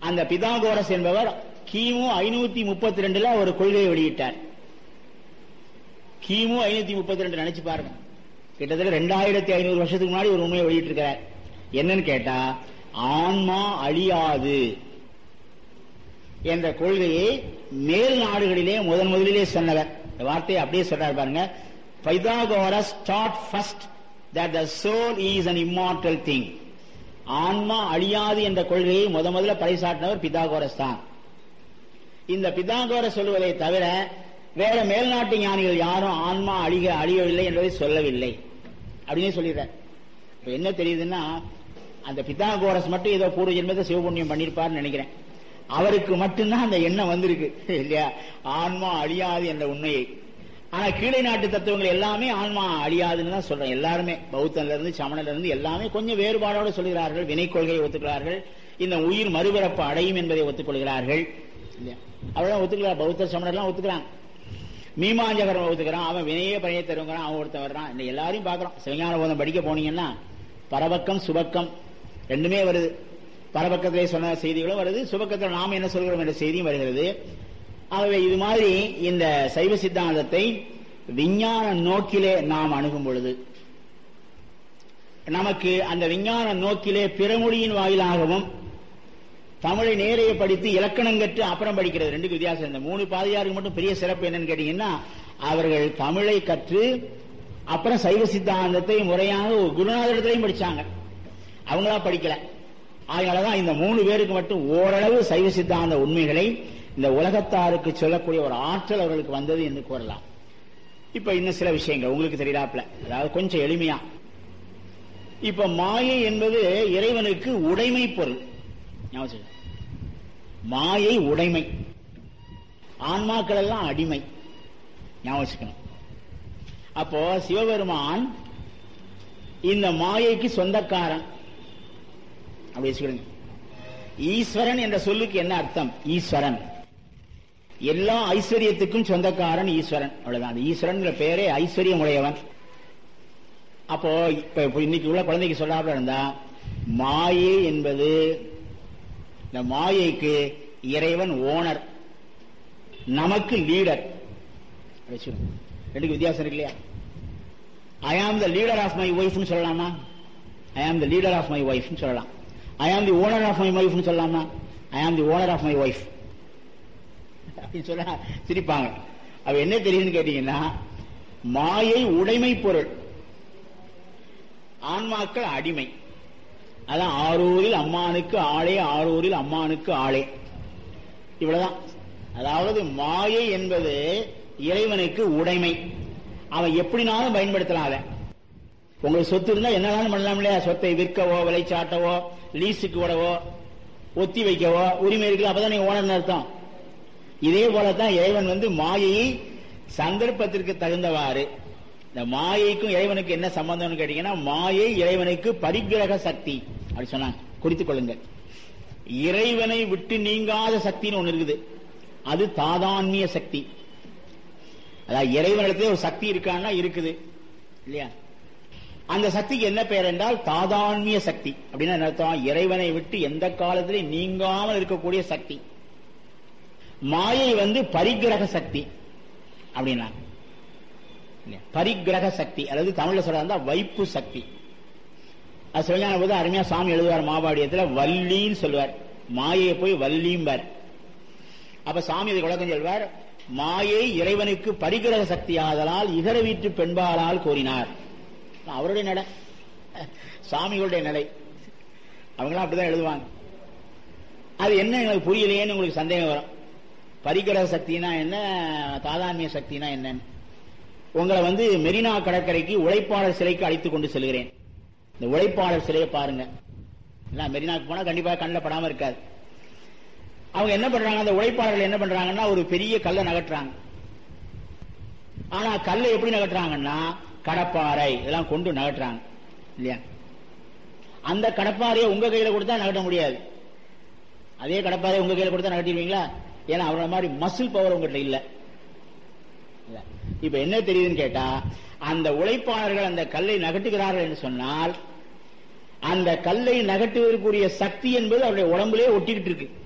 அந்த பிதாகோரஸ் என்பவர் கிமு ஐநூத்தி முப்பத்தி ரெண்டுல ஒரு கொள்கையை வெளியிட்டார் கிமு ஐநூத்தி முப்பத்தி ரெண்டு நினைச்சு பாருங்க கிட்டத்தட்ட ரெண்டாயிரத்தி ஐநூறு வருஷத்துக்கு முன்னாடி ஒரு உண்மையை வெளியிட்டிருக்கிறார் என்னன்னு கேட்டா ஆன்மா அழியாது என்ற கொள்கையை மேல் நாடுகளிலே முதன் முதலிலே சொன்னவர் இந்த வார்த்தையை அப்படியே சொல்றாரு பாருங்க பைதாகோரஸ் taught first that the soul is an immortal thing ஆன்மா அழியாது என்ற கொள்கையை முத முதல்ல பறைசாட்டினவர் பிதாகோரஸ் தான் இந்த பிதாகோரஸ் சொல்லுவதை தவிர வேற மேல்நாட்டு ஞானிகள் யாரும் ஆன்மா அழிக அழியவில்லை என்பதை சொல்லவில்லை அப்படின்னு சொல்லிடுறார் இப்ப என்ன தெரியுதுன்னா அந்த பிதாகோரஸ் மட்டும் ஏதோ பூர்வ ஜென்மத்தை சிவபுண்ணியம் பண்ணிருப்பார்னு நினைக்கிறேன் அவருக்கு மட்டும்தான் அந்த எண்ணம் வந்திருக்கு இல்லையா ஆன்மா அழியாது என்ற உண்மையை ஆனா கீழே நாட்டு தத்துவங்கள் எல்லாமே ஆன்மா அழியாதுன்னு தான் சொல்றேன் எல்லாருமே பௌத்தன்ல இருந்து சமணல இருந்து எல்லாமே கொஞ்சம் வேறுபாடோடு சொல்கிறார்கள் வினை கொள்கையை ஒத்துக்கிறார்கள் இந்த உயிர் மறுபிறப்பு அடையும் என்பதை ஒத்துக்கொள்கிறார்கள் இல்லையா அவ்வளவுதான் ஒத்துக்கிறார் பௌத்த சமணர்லாம் ஒத்துக்கிறாங்க மீமாஞ்சகரம் ஒத்துக்கிறான் அவன் வினையே பழைய தருங்கிறான் அவன் ஒருத்தன் வர்றான் இந்த எல்லாரையும் பார்க்கறோம் சிவஞான போதம் படிக்க போனீங்கன்னா பரபக்கம் சுபக்கம் ரெண்டுமே வருது பரபக்கத்திலே சொன்ன செய்திகளும் வருது சுபக்கத்தில் நாம் என்ன சொல்கிறோம் என்ற செய்தியும் வருகிறது ஆகவே இது மாதிரி இந்த சைவ சித்தாந்தத்தை விஞ்ஞான நோக்கிலே நாம் அணுகும் பொழுது நமக்கு அந்த விஞ்ஞான நோக்கிலே பிறமொழியின் வாயிலாகவும் தமிழை நேரைய படித்து இலக்கணம் கற்று அப்புறம் படிக்கிறது ரெண்டுக்கு வித்தியாசம் இந்த மூணு பாதியாருக்கு மட்டும் பெரிய சிறப்பு என்னன்னு கேட்டீங்கன்னா அவர்கள் தமிழை கற்று அப்புறம் சைவ சித்தாந்தத்தை முறையாக ஒரு குருநாதரிடத்திலையும் படிச்சாங்க அவங்களா படிக்கல அதனாலதான் இந்த மூணு பேருக்கு மட்டும் ஓரளவு சைவ சித்தாந்த உண்மைகளை இந்த உலகத்தாருக்கு சொல்லக்கூடிய ஒரு ஆற்றல் அவர்களுக்கு வந்தது என்று கூறலாம் இப்ப இன்னும் சில விஷயங்கள் உங்களுக்கு தெரியலாப்ல அதாவது கொஞ்சம் எளிமையா இப்ப மாயை என்பது இறைவனுக்கு உடைமை பொருள் ஞாபகம் வச்சுக்கோங்க. மாயை உடைமை ஆன்மாக்கள் எல்லாம் அடிமை ஞாபகம் வச்சுக்கணும் அப்போ சிவபெருமான் இந்த மாயைக்கு சொந்தக்காரன் அப்படி வச்சுக்கிடுங்க ஈஸ்வரன் என்ற சொல்லுக்கு என்ன அர்த்தம் ஈஸ்வரன் எல்லா ஐஸ்வர்யத்துக்கும் சொந்தக்காரன் ஈஸ்வரன் அவ்வளவுதான் அந்த ஈஸ்வரன் பேரே ஐஸ்வர்யம் உடையவன் அப்போ இப்ப இப்ப இன்னைக்கு உள்ள குழந்தைக்கு சொல்லாம இருந்தா மாயை என்பது இந்த மாயைக்கு இறைவன் ஓனர் நமக்கு லீடர் ரெண்டுக்கு வித்தியாசம் இருக்கு இல்லையா I am the leader of my ஒய்ஃப்னு சொல்லலாமா I am the leader of my ஒய்ஃப்னு சொல்லலாம் I am the owner of my ஒய்ஃப்னு சொல்லலாமா I am the owner of my wife அப்படின்னு சொன்னா சிரிப்பாங்க அவ என்ன தெரியுதுன்னு கேட்டீங்கன்னா மாயை உடைமை பொருள் ஆன்மாக்கள் அடிமை அதான் ஆரூரில் அம்மானுக்கு ஆளே ஆரூரில் அம்மானுக்கு ஆளே இவ்வளவுதான் அதாவது மாயை என்பது இறைவனுக்கு உடைமை அவன் எப்படினாலும் பயன்படுத்தலாம் அதை உங்களுக்கு சொத்து இருந்தா என்னதான் பண்ணலாம் இல்லையா சொத்தை விற்கவோ விலைச்சாட்டவோ லீஸுக்கு விடவோ ஒத்தி வைக்கவோ உரிமை இருக்கு அப்பதான் நீங்க ஓனர் அர்த்தம் இதே போலதான் இறைவன் வந்து மாயையை சந்தர்ப்பத்திற்கு தகுந்தவாறு இந்த மாயைக்கும் இறைவனுக்கு என்ன சம்பந்தம்னு கேட்டீங்கன்னா மாயை இறைவனுக்கு பரிகிரக சக்தி அப்படி சொன்னாங்க குறித்துக் கொள்ளுங்க இறைவனை விட்டு நீங்காத சக்தின்னு ஒண்ணு இருக்குது அது தாதான்மிய சக்தி அதாவது இறைவனிடத்துல ஒரு சக்தி இருக்கான்னா இருக்குது இல்லையா அந்த சக்திக்கு என்ன பெயர் என்றால் தாதான்மிய சக்தி அப்படின்னா என்ன அர்த்தம் இறைவனை விட்டு எந்த காலத்திலையும் நீங்காமல் இருக்கக்கூடிய சக்தி மாயை வந்து பரிகிரக சக்தி அப்படின்னா இல்லையா? பரிகிரக சக்தி அதாவது தமிழ்ல சொல்றதா வைப்பு சக்தி அது சிவஞான போது அருமையா சாமி எழுதுவார் மாபாடியத்துல வள்ளின்னு சொல்லுவார் மாயை போய் வள்ளிம்பார் அப்ப சாமி அதை விளக்கம் சொல்வார் மாயை இறைவனுக்கு பரிகிரக சக்தி ஆதலால் இதர வீட்டு பெண்பாளால் கூறினார் அவருடைய நடை சாமிகளுடைய நடை அவங்களாம் அப்படிதான் எழுதுவாங்க அது என்ன எனக்கு புரியலையேன்னு உங்களுக்கு சந்தேகம் வரும் பரிகிரக சக்தினா என்ன தாதான்மிய சக்தினா என்னன்னு உங்களை வந்து மெரினா கடற்கரைக்கு உழைப்பாளர் சிலைக்கு அழைத்துக் கொண்டு செல்கிறேன் இந்த உழைப்பாளர் சிலையை பாருங்க எல்லாம் மெரினாக்கு போனா கண்டிப்பா கண்ணில் படாம இருக்காது அவங்க என்ன பண்றாங்க அந்த உழைப்பாளர்கள் என்ன பண்றாங்கன்னா ஒரு பெரிய கல்லை நகட்டுறாங்க ஆனா கல்லை எப்படி நகட்டுறாங்கன்னா கடப்பாறை இதெல்லாம் கொண்டு நகட்டுறாங்க இல்லையா அந்த கடப்பாறையை உங்க கையில கொடுத்தா நகட்ட முடியாது அதே கடப்பாறையை உங்க கையில கொடுத்தா நகட்டிடுவீங்களா ஏன்னா அவரோட மாதிரி மசில் பவர் உங்ககிட்ட இல்ல இல்ல. இப்ப என்ன தெரியுதுன்னு கேட்டா அந்த உழைப்பாளர்கள் அந்த கல்லை நகட்டுகிறார்கள் என்று சொன்னால் அந்த கல்லை நகட்டுவதற்குரிய சக்தி என்பது அவருடைய உடம்புலயே ஒட்டிக்கிட்டு இருக்கு